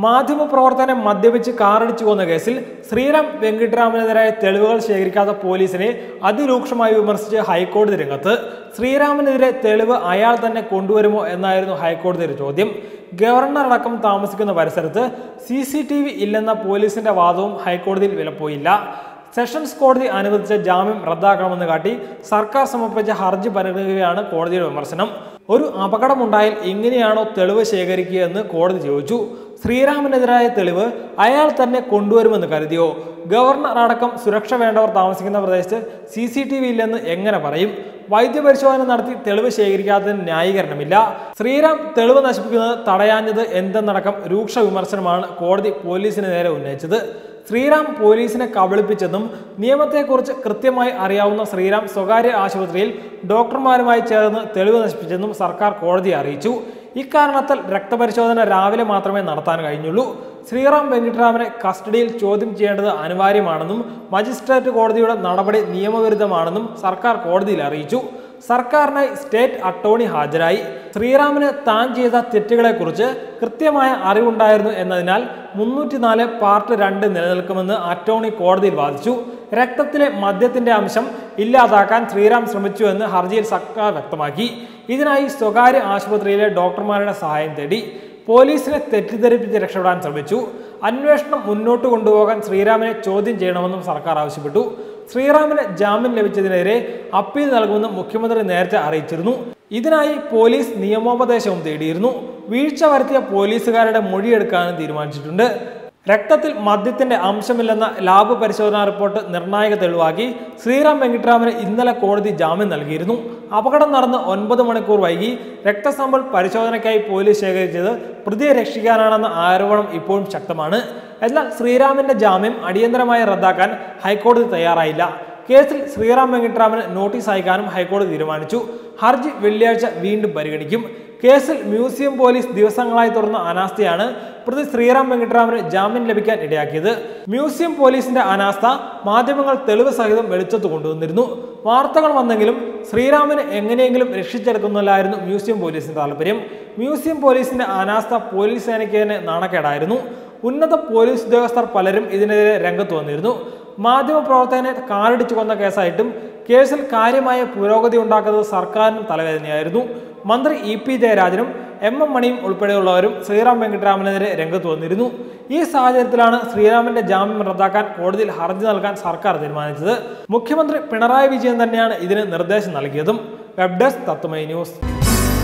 മാധ്യമപ്രവർത്തകനെ മദ്യപിച്ച് കാറടിച്ചു കൊന്ന കേസിൽ ശ്രീറാം വെങ്കിട്ടരാമനെതിരായ തെളിവുകൾ ശേഖരിക്കാത്ത പോലീസിനെ അതിരൂക്ഷമായി വിമർശിച്ച് ഹൈക്കോടതി രംഗത്ത് ശ്രീറാമിനെതിരെ തെളിവ് അയാൾ തന്നെ കൊണ്ടുവരുമോ എന്നായിരുന്നു ഹൈക്കോടതിയുടെ ചോദ്യം ഗവർണർ അടക്കം താമസിക്കുന്ന പരിസരത്ത് സി സി ടി വി ഇല്ലെന്ന പോലീസിന്റെ വാദവും ഹൈക്കോടതിയിൽ വിലപ്പോയില്ല സെഷൻസ് കോടതി അനുവദിച്ച ജാമ്യം റദ്ദാക്കണമെന്ന് കാട്ടി സർക്കാർ സമർപ്പിച്ച ഹർജി പരിഗണിക്കുകയാണ് കോടതിയുടെ വിമർശനം ഒരു അപകടമുണ്ടായാൽ ഇങ്ങനെയാണോ തെളിവ് ശേഖരിക്കുക എന്ന് കോടതി ചോദിച്ചു ശ്രീരാമനെതിരായ തെളിവ് അയാൾ തന്നെ കൊണ്ടുവരുമെന്ന് കരുതിയോ ഗവർണർ അടക്കം സുരക്ഷ വേണ്ടവർ താമസിക്കുന്ന പ്രദേശത്ത് സി സി ടി വി ഇല്ലെന്ന് എങ്ങനെ പറയും വൈദ്യപരിശോധന നടത്തി തെളിവ് ശേഖരിക്കാത്തതിന് ന്യായീകരണമില്ല ശ്രീറാം തെളിവ് നശിപ്പിക്കുന്നത് തടയാഞ്ഞത് എന്തെന്നടക്കം രൂക്ഷ വിമർശനമാണ് കോടതി പോലീസിന് നേരെ ഉന്നയിച്ചത് ശ്രീറാം പോലീസിനെ കബളിപ്പിച്ചെന്നും നിയമത്തെക്കുറിച്ച് കൃത്യമായി അറിയാവുന്ന ശ്രീറാം സ്വകാര്യ ആശുപത്രിയിൽ ഡോക്ടർമാരുമായി ചേർന്ന് തെളിവ് നശിപ്പിച്ചെന്നും സർക്കാർ കോടതിയെ അറിയിച്ചു ഇക്കാരണത്താൽ രക്തപരിശോധന രാവിലെ മാത്രമേ നടത്താൻ കഴിഞ്ഞുള്ളൂ ശ്രീറാം വെങ്കിട്ടരാമനെ കസ്റ്റഡിയിൽ ചോദ്യം ചെയ്യേണ്ടത് അനിവാര്യമാണെന്നും മജിസ്ട്രേറ്റ് കോടതിയുടെ നടപടി നിയമവിരുദ്ധമാണെന്നും സർക്കാർ കോടതിയിൽ അറിയിച്ചു സർക്കാരിനായി സ്റ്റേറ്റ് അട്ടോർണി ഹാജരായി ശ്രീറാമിന് താൻ ചെയ്ത തെറ്റുകളെക്കുറിച്ച് കൃത്യമായ അറിവുണ്ടായിരുന്നു എന്നതിനാൽ മുന്നൂറ്റിനാല് പാർട്ട് രണ്ട് നിലനിൽക്കുമെന്ന് അറ്റോർണി കോടതിയിൽ വാദിച്ചു രക്തത്തിലെ മദ്യത്തിന്റെ അംശം ഇല്ലാതാക്കാൻ ശ്രീറാം ശ്രമിച്ചു എന്ന് ഹർജിയിൽ സർക്കാർ വ്യക്തമാക്കി ഇതിനായി സ്വകാര്യ ആശുപത്രിയിലെ ഡോക്ടർമാരുടെ സഹായം തേടി പോലീസിനെ തെറ്റിദ്ധരിപ്പിച്ച് രക്ഷപ്പെടാൻ ശ്രമിച്ചു അന്വേഷണം മുന്നോട്ട് കൊണ്ടുപോകാൻ ശ്രീറാമിനെ ചോദ്യം ചെയ്യണമെന്നും സർക്കാർ ആവശ്യപ്പെട്ടു ശ്രീറാമിന് ജാമ്യം ലഭിച്ചതിനെതിരെ അപ്പീൽ നൽകുമെന്ന് മുഖ്യമന്ത്രി നേരത്തെ അറിയിച്ചിരുന്നു ഇതിനായി പോലീസ് നിയമോപദേശവും തേടിയിരുന്നു വീഴ്ച വരുത്തിയ പോലീസുകാരുടെ മൊഴിയെടുക്കാനും തീരുമാനിച്ചിട്ടുണ്ട് രക്തത്തിൽ മദ്യത്തിന്റെ അംശമില്ലെന്ന ലാബ് പരിശോധനാ റിപ്പോർട്ട് നിർണായക തെളിവാക്കി ശ്രീറാം വെങ്കിട്ടരാമന് ഇന്നലെ കോടതി ജാമ്യം നൽകിയിരുന്നു അപകടം നടന്ന് ഒൻപത് മണിക്കൂർ വൈകി രക്തസാമ്പിൾ പരിശോധനയ്ക്കായി പോലീസ് ശേഖരിച്ചത് പ്രതിയെ രക്ഷിക്കാനാണെന്ന ആരോപണം ഇപ്പോഴും ശക്തമാണ് എന്നാൽ ശ്രീറാമിന്റെ ജാമ്യം അടിയന്തരമായി റദ്ദാക്കാൻ ഹൈക്കോടതി തയ്യാറായില്ല കേസിൽ ശ്രീറാം വെങ്കിട്ടരാമന് നോട്ടീസ് അയക്കാനും ഹൈക്കോടതി തീരുമാനിച്ചു ഹർജി വെള്ളിയാഴ്ച വീണ്ടും പരിഗണിക്കും കേസിൽ മ്യൂസിയം പോലീസ് ദിവസങ്ങളായി തുറന്ന അനാസ്ഥയാണ് പ്രതി ശ്രീറാം വെങ്കിട്ടരാമന് ജാമ്യം ലഭിക്കാൻ ഇടയാക്കിയത് മ്യൂസിയം പോലീസിന്റെ അനാസ്ഥ മാധ്യമങ്ങൾ തെളിവ് സഹിതം വെളിച്ചത്ത് കൊണ്ടുവന്നിരുന്നു വാർത്തകൾ വന്നെങ്കിലും ശ്രീറാമിനെ എങ്ങനെയെങ്കിലും രക്ഷിച്ചെടുക്കുന്നില്ലായിരുന്നു മ്യൂസിയം പോലീസിന്റെ താല്പര്യം മ്യൂസിയം പോലീസിന്റെ അനാസ്ഥ പോലീസ് സേനയ്ക്ക് തന്നെ നാണക്കേടായിരുന്നു ഉന്നത പോലീസ് ഉദ്യോഗസ്ഥർ പലരും ഇതിനെതിരെ രംഗത്ത് വന്നിരുന്നു മാധ്യമപ്രവർത്തകനെ കാറിടിച്ചു കൊന്ന കേസായിട്ടും കേസിൽ കാര്യമായ പുരോഗതി ഉണ്ടാക്കുന്നത് സർക്കാരിനും തലവേദനയായിരുന്നു മന്ത്രി ഇ പി ജയരാജനും എം എം മണിയും ഉൾപ്പെടെയുള്ളവരും ശ്രീറാം വെങ്കിട്ടരാമനെതിരെ രംഗത്ത് വന്നിരുന്നു ഈ സാഹചര്യത്തിലാണ് ശ്രീറാമിന്റെ ജാമ്യം റദ്ദാക്കാൻ കോടതിയിൽ ഹർജി നൽകാൻ സർക്കാർ തീരുമാനിച്ചത് മുഖ്യമന്ത്രി പിണറായി വിജയൻ തന്നെയാണ് ഇതിന് നിർദ്ദേശം നൽകിയതും വെബ് ഡെസ്ക് തത്വമൈ ന്യൂസ്